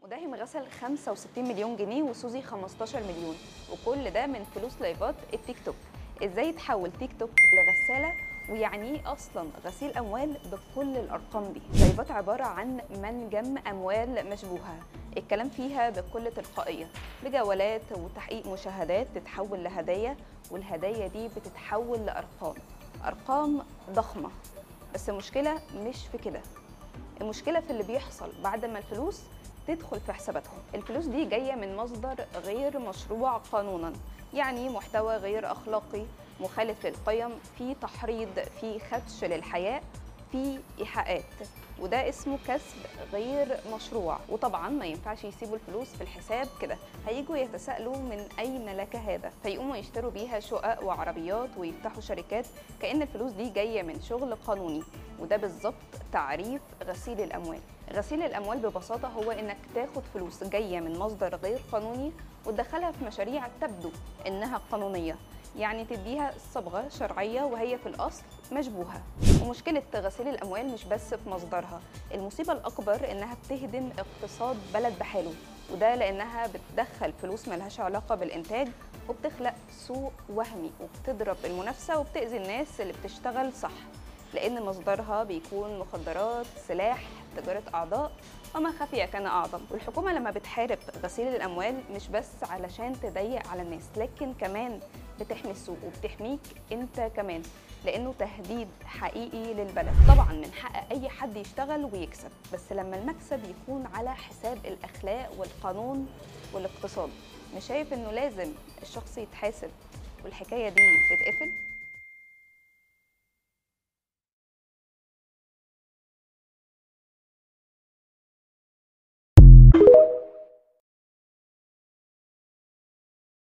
مداهم غسل 65 مليون جنيه وسوزي 15 مليون وكل ده من فلوس لايفات التيك توك ازاي يتحول تيك توك لغساله ويعني ايه اصلا غسيل اموال بكل الارقام دي لايفات عباره عن منجم اموال مشبوهه الكلام فيها بكل تلقائيه بجولات وتحقيق مشاهدات تتحول لهدايا والهدايا دي بتتحول لارقام ارقام ضخمه بس المشكله مش في كده المشكله في اللي بيحصل بعد ما الفلوس تدخل في حساباتهم الفلوس دي جايه من مصدر غير مشروع قانونا يعني محتوى غير اخلاقي مخالف للقيم في تحريض في خدش للحياه في ايحاءات وده اسمه كسب غير مشروع وطبعا ما ينفعش يسيبوا الفلوس في الحساب كده هيجوا يتساءلوا من اين لك هذا فيقوموا يشتروا بيها شقق وعربيات ويفتحوا شركات كأن الفلوس دي جاية من شغل قانوني وده بالظبط تعريف غسيل الأموال غسيل الأموال ببساطة هو إنك تاخد فلوس جاية من مصدر غير قانوني وتدخلها في مشاريع تبدو إنها قانونية يعني تديها صبغة شرعية وهي في الأصل مشبوهة ومشكلة غسيل الأموال مش بس في مصدرها المصيبة الأكبر إنها بتهدم اقتصاد بلد بحاله وده لأنها بتدخل فلوس ملهاش علاقة بالإنتاج وبتخلق سوق وهمي وبتضرب المنافسة وبتأذي الناس اللي بتشتغل صح لأن مصدرها بيكون مخدرات سلاح تجارة أعضاء وما خفي كان أعظم والحكومة لما بتحارب غسيل الأموال مش بس علشان تضيق على الناس لكن كمان بتحمي السوق وبتحميك انت كمان لانه تهديد حقيقي للبلد طبعا من حق اي حد يشتغل ويكسب بس لما المكسب يكون على حساب الاخلاق والقانون والاقتصاد مش شايف انه لازم الشخص يتحاسب والحكايه دي تتقفل